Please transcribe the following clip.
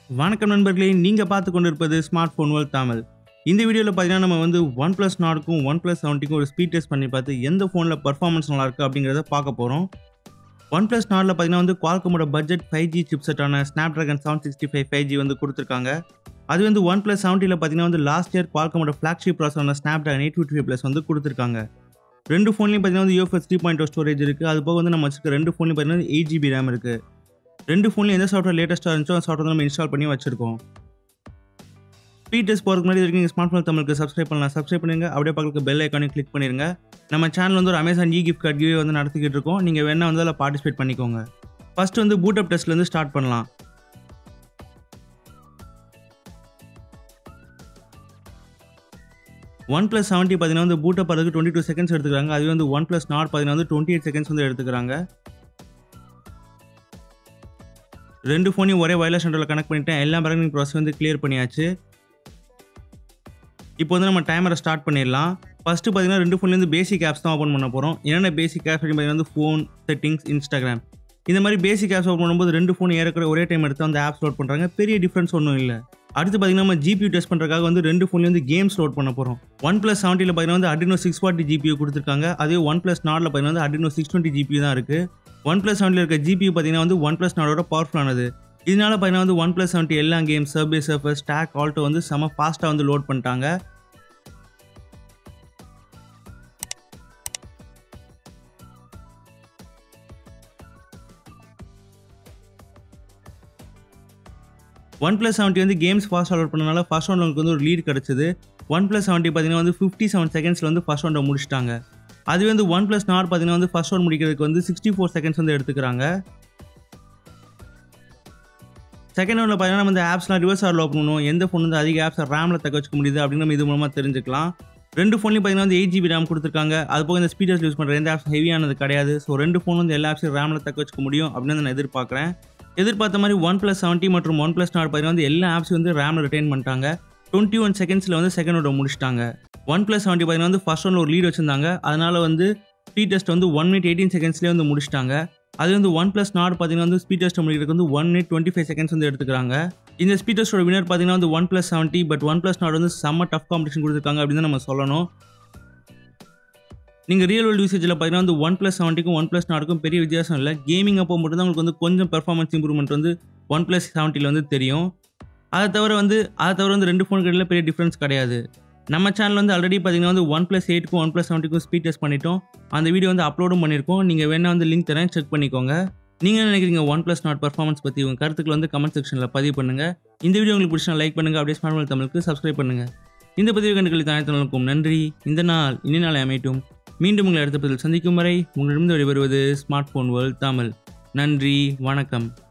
வணக்கம் நண்பர்களே நீங்கள் பார்த்து கொண்டிருப்பது ஸ்மார்ட் ஃபோன் வேர்ல்ட் தமிழ் இந்த வீடியோவில் பார்த்தீங்கன்னா நம்ம வந்து ஒன் ப்ளஸ் நாடுக்கும் ஒன் ப்ளஸ் செவன்ட்டிக்கும் ஒரு ஸ்பீட் டெஸ்ட் பண்ணி பார்த்து எந்த ஃபோனில் பர்ஃபார்மன்ஸ் நல்லா இருக்குது அப்படிங்கிறத பார்க்க போகிறோம் ஒன் ப்ளஸ் நாடில் பார்த்தீங்கன்னா வந்து குவால்கமோட பட்ஜெட் ஃபைவ் ஜி சிப்செட்டான Snapdragon seven sixty five five G வந்து கொடுத்துருக்காங்க அது வந்து ஒன் ப்ளஸ் செவன்ட்டியில் பார்த்தீங்கன்னா வந்து லாஸ்ட் இயர் குவால்கமோட ஃப்ளாக்ஷிப் ப்ராசரான Snapdragon eight fifty plus வந்து கொடுத்துருக்காங்க ரெண்டு ஃபோன்லையும் பார்த்தீங்கன்னா வந்து யூஎஃப்எஸ் த்ரீ பாயிண்ட் ஸ்டோரேஜ் இருக்குது அது போக வந்து நம்ம வச்சிருக்க ரெண்டு ஃபோன்லையும் பார்த்தீங்கன்னா எயிட் ஜிபி ரேம் இருக்குது ரெண்டு ஃபோன்லையும் எந்த சாஃப்ட்வேர் லேட்டஸ்ட்டாக இருந்துச்சோ அந்த சாஃப்ட்வேர் நம்ம இன்ஸ்டால் பண்ணி வச்சிருக்கோம் ஸ்பீட் டெஸ்ட் போகிறதுக்கு முன்னாடி வரைக்கும் நீங்கள் ஸ்மார்ட் ஃபோன் தமிழுக்கு சப்ஸ்கிரைப் பண்ணலாம் சப்ஸ்கிரைப் பண்ணுங்க அப்படியே பக்கத்துக்கு பெல் ஐக்கானையும் கிளிக் பண்ணிருங்க நம்ம சேனல் வந்து ஒரு Amazon e gift card giveaway வந்து நடத்திக்கிட்டு இருக்கோம் நீங்கள் வேணா வந்து அதில் பார்ட்டிசிபேட் பண்ணிக்கோங்க ஃபர்ஸ்ட் வந்து பூட் அப் டெஸ்ட்லேருந்து ஸ்டார்ட் பண்ணலாம் ஒன் ப்ளஸ் செவன்ட்டி பார்த்தீங்கன்னா வந்து பூட் அப் அதுக்கு டுவெண்ட்டி டூ செகண்ட்ஸ் எடுத்துக்கிறாங்க அதுவே வந்து ஒன் ப்ளஸ் நாட் பார்த்தீங்கன்னா வந்து டுவெண்ட்டி எயிட் செகண்ட்ஸ் வந்து எடுத்துக்கிறாங்க ரெண்டு ஃபோனையும் ஒரே வயர்லெஸ் சென்டரில் கனெக்ட் பண்ணிட்டேன் எல்லா பேரகிங் ப்ராசஸ் வந்து கிளியர் பண்ணியாச்சு இப்போ வந்து நம்ம டைமரை ஸ்டார்ட் பண்ணிடலாம் ஃபஸ்ட்டு பார்த்தீங்கன்னா ரெண்டு ஃபோன்லேருந்து பேசிக் ஆப்ஸ் தான் ஓப்பன் பண்ண போகிறோம் என்னென்ன பேசிக் ஆப்ஸ் அப்படின்னு பார்த்தீங்கன்னா வந்து ஃபோன் செட்டிங்ஸ் இன்ஸ்டாகிராம் இந்த மாதிரி பேசிக் ஆப்ஸ் ஓப்பன் பண்ணும்போது ரெண்டு ஃபோன் ஏறக்குற ஒரே டைம் எடுத்து அந்த ஆப்ஸ் லோட் பண்ணுறாங்க பெரிய டிஃப்ரென்ஸ் ஒன்றும் இல்லை அடுத்து பார்த்தீங்கன்னா நம்ம ஜிபியூ டெஸ்ட் பண்ணுறதுக்காக வந்து ரெண்டு ஃபோன்லேருந்து கேம்ஸ் லோட் பண்ண போகிறோம் ஒன் ப்ளஸ் செவன்ட்டியில் பார்த்தீங்கன்னா வந்து அடினோ சிக்ஸ் ஃபார்ட்டி ஜிபியூ கொடுத்துருக்காங்க அதே ஒன் ப்ளஸ் நாடில் பார்த்தீங்கன்னா வந்து அடினோ சிக்ஸ் டுவெண்ட்டி ஜிபி தான் இருக்குது ஒன் ப்ளஸ் செவன்ட்டில் இருக்க ஜிபியூ பார்த்தீங்கன்னா வந்து ஒன் ப்ளஸ் நாடோட பவர்ஃபுல்லானது இதனால பார்த்தீங்கன்னா வந்து ஒன் ப்ளஸ் செவன்ட்டி எல்லா கேம் சர்பே சர்ஃபர் ஸ்டாக் ஆல்ட்டோ வந்து செம ஃபாஸ்ட்டாக வந்து லோட் பண்ணிட்டாங்க ஒன் ப்ளஸ் செவன்ட்டி வந்து கேம்ஸ் ஃபாஸ்ட் லோட் பண்ணனால ஃபர்ஸ்ட் ரவுண்டுக்கு வந்து ஒரு லீட் கிடச்சிது ஒன் ப்ளஸ் செவன்ட்டி பார்த்தீங்கன்னா வந்து ஃபிஃப்டி செவன் செகண்ட்ஸில் வந்து ஃபர்ஸ்ட் ரவுண்டை முடிச்சிட்டாங்க அதுவே வந்து ஒன் ப்ளஸ் நாட் பார்த்தீங்கன்னா வந்து ஃபர்ஸ்ட் ரவுண்ட் முடிக்கிறதுக்கு வந்து சிக்ஸ்டி ஃபோர் செகண்ட்ஸ் வந்து எடுத்துக்கிறாங்க செகண்ட் ரவுண்டில் பார்த்தீங்கன்னா நம்ம இந்த ஆப்ஸ்லாம் ரிவர்ஸ் ஆர் லோட் பண்ணணும் எந்த ஃபோன் வந்து அதிக ஆப்ஸ் ரேமில் தக்க வச்சுக்க முடியுது அப்படின்னு நம்ம இது மூலமாக தெரிஞ்சுக்கலாம் ரெண்டு ஃபோன்லையும் பார்த்தீங்கன்னா வந்து எயிட் ஜிபி ரேம் கொடுத்துருக்காங்க அது போக இந்த ஸ்பீடர்ஸ் யூஸ் பண்ணுற எந்த ஆப்ஸ் ஹெவியானது கிடையாது ஸோ ரெண்டு ஃபோன் வந்து எல்லா ஆப்ஸையும் ரேமில் தக்க வச்சுக்க முடியும் அப்படின்னு நான் எதிர்பார்க்குறேன் எதிர்பார்த்த மாதிரி ஒன் ப்ளஸ் செவன்ட்டி மற்றும் ஒன் ப்ளஸ் நாட் பார்த்தீங்கன்னா வந்து எல்லா ஆப்ஸையும் வந்து ரேமில் ரிட்டைன் பண்ணிட்டாங்க டுவெண்ட்டி ஒன் செகண்ட்ஸில் வந்து செகண்ட் ரவுண்டை முடிச்சிட்டாங்க ஒன் ப்ளஸ் செவன்ட்டி பார்த்தீங்கன்னா வந்து ஃபர்ஸ்ட் ரவுண்டில் ஒரு லீட் வச்சிருந்தாங்க அதனால் வந்து ஸ்பீட் டெஸ்ட் வந்து ஒன் மினிட் எயிட்டீன் செகண்ட்ஸ்லேயே வந்து முடிச்சிட்டாங்க அது வந்து ஒன் ப்ளஸ் நாட் பார்த்தீங்கன்னா வந்து ஸ்பீட் டெஸ்ட் முடிக்கிறதுக்கு வந்து one minute twenty five seconds வந்து எடுத்துக்கிறாங்க இந்த ஸ்பீட் டெஸ்ட்டோட வினர் பார்த்தீங்கன்னா வந்து one plus seventy but one plus Nord வந்து செம்ம டஃப் காம்படிஷன் கொடுத்துருக்காங்க அப்படின்னு நம்ம சொல்லணும் நீங்கள் ரியல் வேர்ல்டு யூசேஜில் பார்த்தீங்கன்னா வந்து ஒன் ப்ளஸ் செவன்ட்டிக்கும் ஒன் ப்ளஸ் நாட்டுக்கும் பெரிய வித்தியாசம் இல்லை கேமிங் அப்போ மட்டும் தான் உங்களுக்கு வந்து கொஞ்சம் பெர்ஃபார்மன்ஸ் இம்ப்ரூவ்மெண்ட் வந்து ஒன் ப்ளஸ் செவன்ட்டியில் வந்து தெரியும் அதை தவிர வந்து அதை தவிர வந்து ரெண்டு ஃபோனுக்கு இடையில பெரிய டிஃப்ரென்ஸ் கிடையாது நம்ம சேனல் வந்து ஆல்ரெடி பார்த்தீங்கன்னா வந்து ஒன் ப்ளஸ் எயிட்டுக்கும் ஒன் ப்ளஸ் செவன்ட்டிக்கும் ஸ்பீட் டெஸ்ட் பண்ணிட்டோம் அந்த வீடியோ வந்து அப்லோடும் பண்ணியிருக்கோம் நீங்கள் வேணால் வந்து லிங்க் தரேன் செக் பண்ணிக்கோங்க நீங்கள் நினைக்கிறீங்க ஒன் ப்ளஸ் நாட் பர்ஃபார்மன்ஸ் பற்றி உங்கள் கருத்துக்கள் வந்து கமெண்ட் செக்ஷனில் பதிவு பண்ணுங்கள் இந்த வீடியோ உங்களுக்கு பிடிச்சா லைக் பண்ணுங்கள் அப்படியே ஸ்மார்ட் மொபைல் தமிழுக்கு சப்ஸ்கிரைப் பண்ணுங்கள் இந்த பதிவு கண்டுகளை தாயத்தனருக்கும் நன்றி இந்த நாள் இனி நாளை அமையட்டும் மீண்டும் உங்களை அடுத்த பதில் சந்திக்கும் வரை உங்களிடம் விடைபெறுவது ஸ்மார்ட் ஃபோன் வேர்ல்ட் தமிழ் நன்றி வணக்கம்